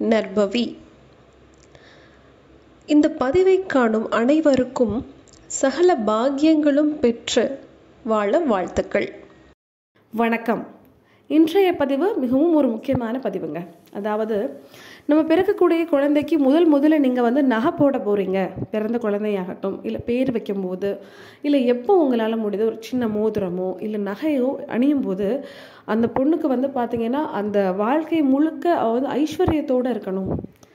நற்பவி இந்த பதிவை காணும் அனைவருக்கும் சகல பாக்கியங்களும் பெற்று வாழ வாழ்த்துக்கள் வணக்கம் இன்றைய பதிவு மிகவும் ஒரு முக்கியமான பதிவுங்க அதாவது நம்ம பிறக்கக்கூடிய குழந்தைக்கு முதல் முதல்ல நீங்கள் வந்து நகை போட போகிறீங்க பிறந்த குழந்தையாகட்டும் இல்லை பேர் வைக்கும்போது இல்லை எப்போ உங்களால் முடியுது ஒரு சின்ன மோதிரமோ இல்லை நகையோ அணியும் போது அந்த பொண்ணுக்கு வந்து பார்த்தீங்கன்னா அந்த வாழ்க்கை முழுக்க அவ வந்து ஐஸ்வர்யத்தோடு இருக்கணும்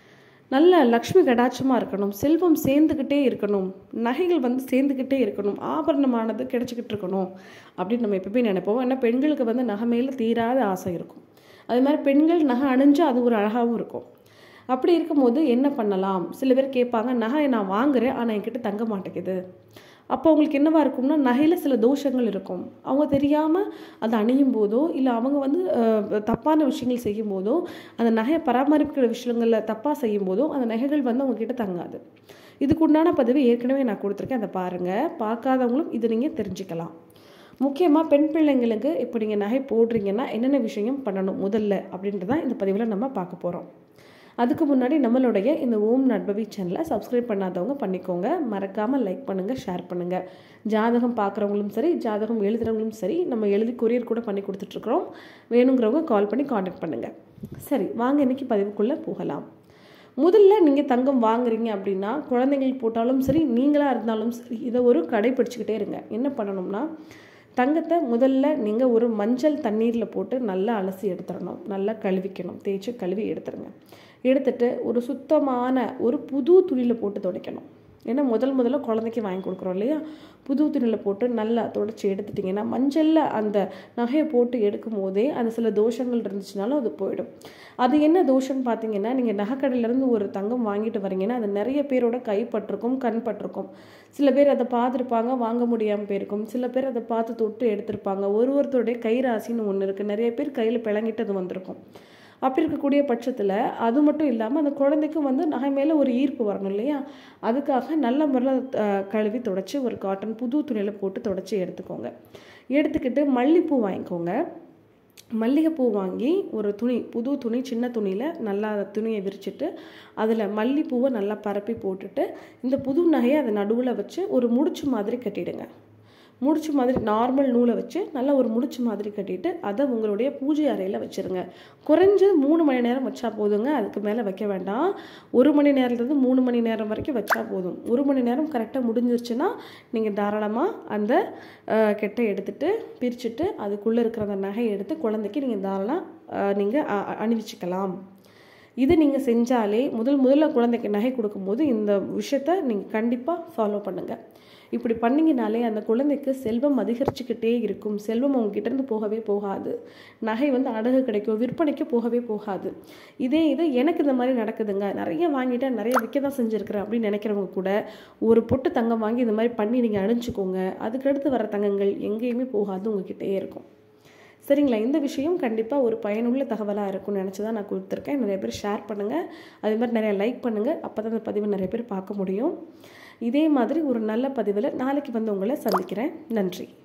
நல்ல லக்ஷ்மி கடாட்சமாக இருக்கணும் செல்வம் சேர்ந்துக்கிட்டே இருக்கணும் நகைகள் வந்து சேர்ந்துக்கிட்டே இருக்கணும் ஆபரணமானது கிடைச்சிக்கிட்டு இருக்கணும் அப்படின்னு நம்ம எப்பவுமே நினைப்போம் ஏன்னா பெண்களுக்கு வந்து நகை மேலே தீராத ஆசை இருக்கும் அது மாதிரி பெண்கள் நகை அணிஞ்சு அது ஒரு அழகாகவும் இருக்கும் அப்படி இருக்கும்போது என்ன பண்ணலாம் சில பேர் கேட்பாங்க நகை நான் வாங்குறேன் ஆனால் என்கிட்ட தங்க மாட்டேங்குது அப்போ அவங்களுக்கு என்னவா இருக்கும்னா நகையில் சில தோஷங்கள் இருக்கும் அவங்க தெரியாமல் அதை அணியும் போதோ இல்லை அவங்க வந்து தப்பான விஷயங்கள் செய்யும் போதோ அந்த நகையை பராமரிக்கிற விஷயங்களில் தப்பாக செய்யும் போதோ அந்த நகைகள் வந்து அவங்கக்கிட்ட தங்காது இதுக்கு உண்டான பதிவு ஏற்கனவே நான் கொடுத்துருக்கேன் அதை பாருங்கள் பார்க்காதவங்களும் இதை நீங்கள் தெரிஞ்சுக்கலாம் முக்கியமாக பெண் பிள்ளைங்களுக்கு இப்போ நீங்கள் நகை போடுறீங்கன்னா என்னென்ன விஷயம் பண்ணணும் முதல்ல அப்படின்றதான் இந்த பதிவில் நம்ம பார்க்க போகிறோம் அதுக்கு முன்னாடி நம்மளுடைய இந்த ஓம் நட்பவி சேனலை சப்ஸ்கிரைப் பண்ணாதவங்க பண்ணிக்கோங்க மறக்காமல் லைக் பண்ணுங்கள் ஷேர் பண்ணுங்கள் ஜாதகம் பார்க்குறவங்களும் சரி ஜாதகம் எழுதுகிறவங்களும் சரி நம்ம எழுதி கொரியர் கூட பண்ணி கொடுத்துட்ருக்குறோம் வேணுங்கிறவங்க கால் பண்ணி காண்டாக்ட் பண்ணுங்கள் சரி வாங்க இன்றைக்கி பதிவுக்குள்ளே போகலாம் முதல்ல நீங்கள் தங்கம் வாங்குறீங்க அப்படின்னா குழந்தைங்களுக்கு போட்டாலும் சரி நீங்களாக இருந்தாலும் சரி இதை ஒரு கடைப்பிடிச்சிக்கிட்டே இருங்க என்ன பண்ணணும்னா தங்கத்தை முதல்ல நீங்கள் ஒரு மஞ்சள் தண்ணீரில் போட்டு நல்லா அலசி எடுத்துடணும் நல்லா கழுவிக்கணும் தேய்ச்சி கழுவி எடுத்துருங்க எடுத்துட்டு ஒரு சுத்தமான ஒரு புது துணியில் போட்டு துடைக்கணும் ஏன்னா முதல் முதல்ல குழந்தைக்கு வாங்கி கொடுக்குறோம் இல்லையா புது துணியில் போட்டு நல்லா துடைச்சி எடுத்துட்டிங்கன்னா மஞ்சளில் அந்த நகையை போட்டு எடுக்கும் போதே அது சில தோஷங்கள் இருந்துச்சுனாலும் அது போயிடும் அது என்ன தோஷம்னு பார்த்தீங்கன்னா நீங்கள் நகைக்கடையிலேருந்து ஒரு தங்கம் வாங்கிட்டு வரீங்கன்னா அது நிறைய பேரோட கைப்பட்டிருக்கும் கண் பட்டிருக்கும் சில பேர் அதை பார்த்துருப்பாங்க வாங்க முடியாமல் போயிருக்கும் சில பேர் அதை பார்த்து தொட்டு எடுத்திருப்பாங்க ஒரு ஒருத்தருடைய கைராசின்னு ஒன்று இருக்குது நிறைய பேர் கையில் பிளங்கிட்டு அது வந்திருக்கும் அப்படி இருக்கக்கூடிய பட்சத்தில் அது மட்டும் இல்லாமல் அந்த குழந்தைக்கும் வந்து நகை மேலே ஒரு ஈர்ப்பு வரணும் இல்லையா அதுக்காக நல்ல முறையில் கழுவி தொடச்சி ஒரு காட்டன் புது துணியில் போட்டு தொடச்சி எடுத்துக்கோங்க எடுத்துக்கிட்டு மல்லிப்பூ வாங்கிக்கோங்க மல்லிகைப்பூ வாங்கி ஒரு துணி புது துணி சின்ன துணியில் நல்லா துணியை விரிச்சிட்டு அதில் மல்லிப்பூவை நல்லா பரப்பி போட்டுட்டு இந்த புது நகையை அதை நடுவில் வச்சு ஒரு முடிச்சு மாதிரி கட்டிடுங்க முடிச்சு மாதிரி நார்மல் நூலை வச்சு நல்லா ஒரு முடிச்சு மாதிரி கட்டிட்டு அதை உங்களுடைய பூஜை அறையில் வச்சுருங்க குறைஞ்சது மூணு மணி நேரம் வச்சா போதுங்க அதுக்கு மேலே வைக்க வேண்டாம் ஒரு மணி நேரத்துலேருந்து மூணு மணி நேரம் வரைக்கும் வச்சா போதும் ஒரு மணி நேரம் கரெக்டாக முடிஞ்சிருச்சுன்னா நீங்கள் தாராளமாக அந்த கெட்டை எடுத்துட்டு பிரிச்சுட்டு அதுக்குள்ளே இருக்கிற அந்த நகையை எடுத்து குழந்தைக்கு நீங்கள் தாராளமாக நீங்கள் அணிவிச்சுக்கலாம் இது நீங்கள் செஞ்சாலே முதல் முதல்ல குழந்தைக்கு நகை கொடுக்கும்போது இந்த விஷயத்த நீங்கள் கண்டிப்பாக ஃபாலோ பண்ணுங்கள் இப்படி பண்ணிங்கனாலே அந்த குழந்தைக்கு செல்வம் அதிகரிச்சுக்கிட்டே இருக்கும் செல்வம் அவங்ககிட்டேருந்து போகவே போகாது நகை வந்து அடகு கிடைக்கும் விற்பனைக்கு போகவே போகாது இதே இது எனக்கு இந்த மாதிரி நடக்குதுங்க நிறைய வாங்கிட்டேன் நிறைய விற்க தான் செஞ்சுருக்கிறேன் அப்படின்னு நினைக்கிறவங்க கூட ஒரு பொட்டு தங்கம் வாங்கி இந்த மாதிரி பண்ணி நீங்கள் அணிஞ்சுக்கோங்க அதுக்கடுத்து வர தங்கங்கள் எங்கேயுமே போகாது உங்ககிட்டே இருக்கும் சரிங்களா இந்த விஷயம் கண்டிப்பாக ஒரு பயனுள்ள தகவலாக இருக்கும்னு நினச்சி தான் நான் கொடுத்துருக்கேன் நிறைய பேர் ஷேர் பண்ணுங்கள் அதே மாதிரி நிறைய லைக் பண்ணுங்கள் அப்போ தான் அந்த பதிவை நிறைய பேர் பார்க்க முடியும் இதே மாதிரி ஒரு நல்ல பதிவில் நாளைக்கு வந்து உங்களை சந்திக்கிறேன் நன்றி